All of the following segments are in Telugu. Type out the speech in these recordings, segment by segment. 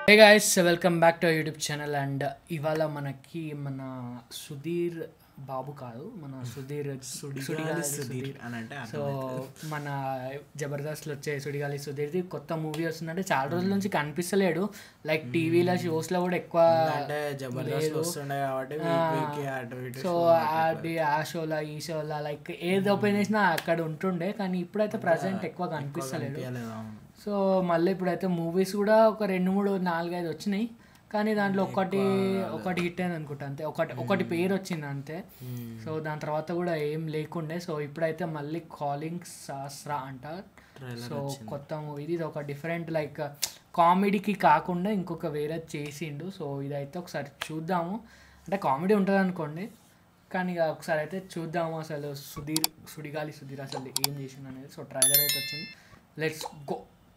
Hey guys welcome back to YouTube channel and ఇవాళ మనకి మన సుధీర్ బాబు కాదు మన సుధీర్ సుడిగాలి సుధీర్ అని అంటే సో మన జబర్దస్త్లో వచ్చే సుడిగాలి సుధీర్ది కొత్త మూవీ వస్తుందంటే చాలా రోజుల నుంచి కనిపిస్తలేడు లైక్ టీవీలో షోస్లో కూడా ఎక్కువ అంటే జబర్దస్త్ వస్తుండే కాబట్టి week week కి అటు ఇటు సో అది ఆ షోలా ఈ షోలా లైక్ ఏది ఓపెన్ చేసినా అక్కడ ఉంటుండే కానీ ఇప్పుడైతే ప్రజెంట్ ఎక్కువ కనిపిస్తలేడు కనిపించలేదు, అవును. సో మళ్ళీ ఇప్పుడైతే మూవీస్ కూడా ఒక రెండు మూడు నాలుగైదు వచ్చినాయి కానీ దాంట్లో ఒకటి ఒకటి హిట్ అయింది అనుకుంటా అంతే ఒకటి ఒకటి పేరు వచ్చింది అంతే సో దాని తర్వాత కూడా ఏం లేకుండే సో ఇప్పుడైతే మళ్ళీ కాలింగ్ శాస్త్ర అంట సో కొత్త మూవీ ఇది ఒక డిఫరెంట్ లైక్ కామెడీకి కాకుండా ఇంకొక వేరే చేసిండు సో ఇదైతే ఒకసారి చూద్దాము అంటే కామెడీ ఉంటుంది అనుకోండి కానీ ఇక ఒకసారి అయితే చూద్దాము అసలు సుధీర్ సుడిగాలి సుధీర్ అసలు ఏం చేసిండు అనేది సో ట్రైలర్ అయితే వచ్చింది let's go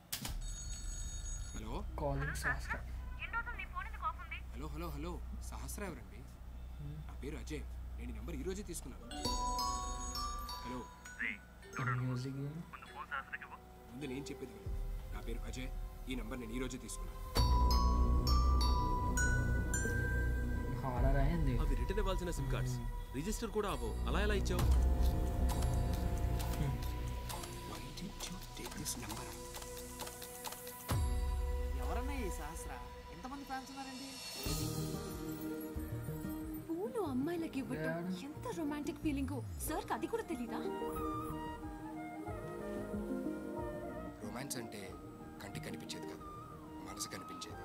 hello calling Shastra hello hello hello Sahasra ఎవరండి నా పేరు అజయ్ నేను ఈ నెంబర్ ఈరోజే తీసుకున్నాను హలో మ్యూజిక్ ముందు నేను చెప్పేది విను. నా పేరు అజయ్ ఈ నెంబర్ నేను ఈరోజే తీసుకున్నాను హారర్ అయింది అవి రిటర్న్ ఇవ్వాల్సిన సిమ్ కార్డ్స్ రిజిస్టర్ కూడా అవ్వవు అలా ఎలా ఇచ్చావు Why did you take this number? ఎవరన్నా ఈ సహస్ర ఎంతమంది ఫ్యాన్స్ ఉన్నారండి పూలు అమ్మాయిలకి ఇవ్వటం ఎంత రొమాంటిక్ ఫీలింగ్ సార్ అది కూడా తెలీదా రొమాన్స్ అంటే కంటికి కనిపించేది కాదు మనసు కనిపించేది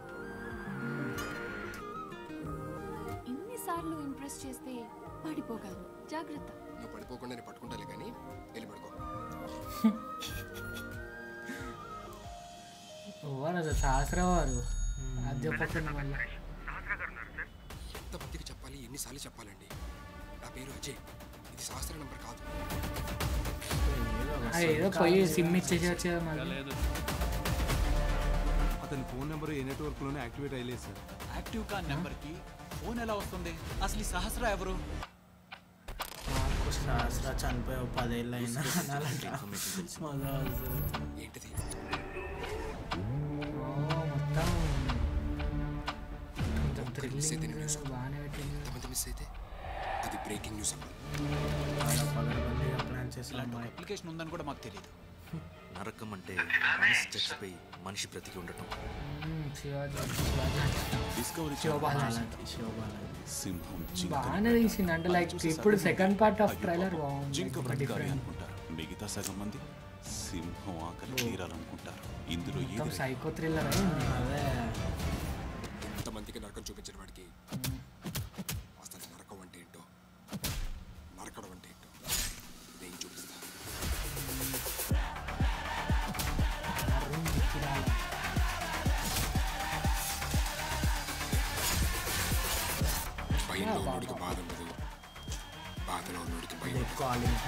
ఇన్నిసార్లు ఇంప్రెస్ చేస్తే పడిపోగలరు జాగ్రత్త నువ్వు పడిపోకుండా నేను పట్టుకుంటాలే కానీ వెళ్ళి పడుకో ఓవర్ అసలు శాస్త్ర వారు అధ్యాపకుడు మళ్ళీ ఎంతమందికి చెప్పాలి ఎన్నిసార్లు చెప్పాలండి నా పేరు అజయ్ ఇది శాస్త్ర నెంబర్ కాదు అది ఏదో పోయి సిమ్ ఇచ్చేసి వచ్చేది మళ్ళీ అతని ఫోన్ నెంబర్ ఏ నెట్వర్క్లోనే యాక్టివేట్ అయ్యలేదు సార్ యాక్టివ్ కాన్ నెంబర్ కి ఫోన్ ఎలా వస్తుంది అసలు ఈ సహస్ర ఎవరు నాకు సహస్ర చనిపోయి ఒక పదేళ్ళు అయినా అనాలంట. మజా వస్తుంది. ఏంటిది ఓ, మొత్తం కొంచెం మిస్ అయితే థ్రిల్లింగ్ న్యూస్ బాగానే పెట్టింది ఎంతమంది మిస్ అయితే అది బ్రేకింగ్ న్యూస్ అవ్వాలి చాలా పగడబందీగా ప్లాన్ చేసిన అమ్మాయి అప్లికేషన్ ఉందని కూడా మాకు తెలియదు నరకం అంటే మనిషి చచ్చిపోయి మనిషి బ్రతికి ఉండటం మ్మ్, శివాజీ శివాజీ శివబాలాజీ సింహం బాగానే తీసింది అంటే లైక్ ఇప్పుడు సెకండ్ పార్ట్ ఆఫ్ ట్రైలర్ జింక బాగుంది బ్రతకాలి డిఫరెంట్ అనుకుంటారు మిగతా సగం మంది సింహం ఆకలి తీరాలనుకుంటారు ఇందులో మొత్తం ఏది సైకో థ్రిల్లర్ అయింది అదే ఎంతమందికి నరకం చూపించిన వాడికి అసలు నరకం అంటే ఏంటో నరకడం అంటే ఏంటో నేను చూపిస్తా అరుణ్ విక్రాల్. భయంలో ఉన్నోడికి బాధ ఉండదు బాధలో ఉన్నోడికి భయం ఉండదు కాలింగ్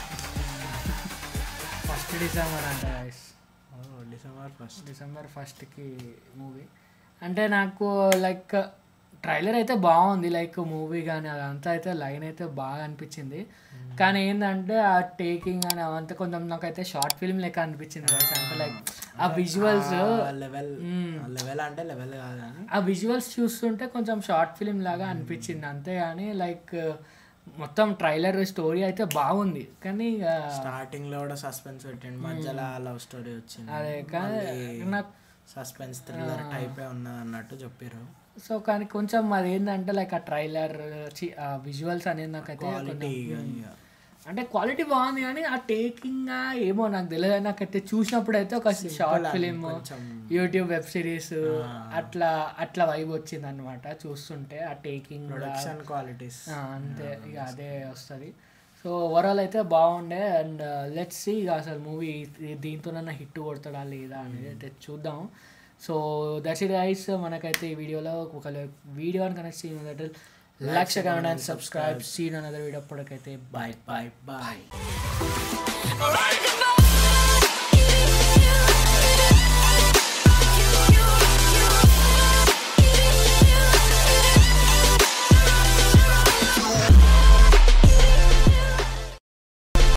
ఫస్ట్ డిసెంబర్ అంట గైస్ డిసెంబర్ ఫస్ట్ డిసెంబర్ ఫస్ట్కి మూవీ అంటే నాకు లైక్ ట్రైలర్ అయితే బాగుంది లైక్ మూవీ కానీ అదంతా అయితే లైన్ అయితే బాగా అనిపించింది కానీ ఏంటంటే ఆ టేకింగ్ అని అవంతా కొంచెం నాకైతే షార్ట్ ఫిల్మ్ లెక్క అనిపించింది guys. అంటే లైక్ ఆ విజువల్స్ లెవెల్ లెవెల్ అంటే లెవెల్ కాదు కానీ ఆ విజువల్స్ చూస్తుంటే కొంచెం షార్ట్ ఫిల్మ్ లాగా అనిపించింది అంతేగాని లైక్ మొత్తం ట్రైలర్ స్టోరీ అయితే బాగుంది కానీ ఇక స్టార్టింగ్ లో కూడా సస్పెన్స్ పెట్టిండు మధ్యలో లవ్ స్టోరీ వచ్చింది అదే కానీ నాకు సస్పెన్స్ థ్రిల్లర్ టైపే ఉన్నది అన్నట్టు చెప్పారు సో కానీ కొంచెం అది ఏంటంటే లైక్ ఆ ట్రైలర్ ఆ విజువల్స్ అనేది నాకైతే క్వాలిటీ కొంచెం- అంటే క్వాలిటీ బాగుంది కానీ ఆ టేకింగ్ ఏమో నాకు తెలియదు నాకైతే చూసినప్పుడు అయితే ఒక short film YouTube web series అట్లా అట్లా వైబ్ వచ్చింది అనమాట చూస్తుంటే ఆ టేకింగ్ ప్రొడక్షన్ క్వాలిటీస్ అంతే ఇక అదే వస్తుంది సో ఓవరాల్ అయితే బాగుండే అండ్ లెట్స్ సి ఇక అసలు మూవీ దీంతోనన్నా హిట్ కొడతాడా లేదా అనేది అయితే చూద్దాం సో దట్స్ ఇట్ గైస్ మనకైతే ఈ వీడియోలో ఒక వీడియో కనెక్ట్ సీన్ లక్ష Kannada subscribe scene another video అప్పటికైతే బాయ్ బాయ్ బాయ్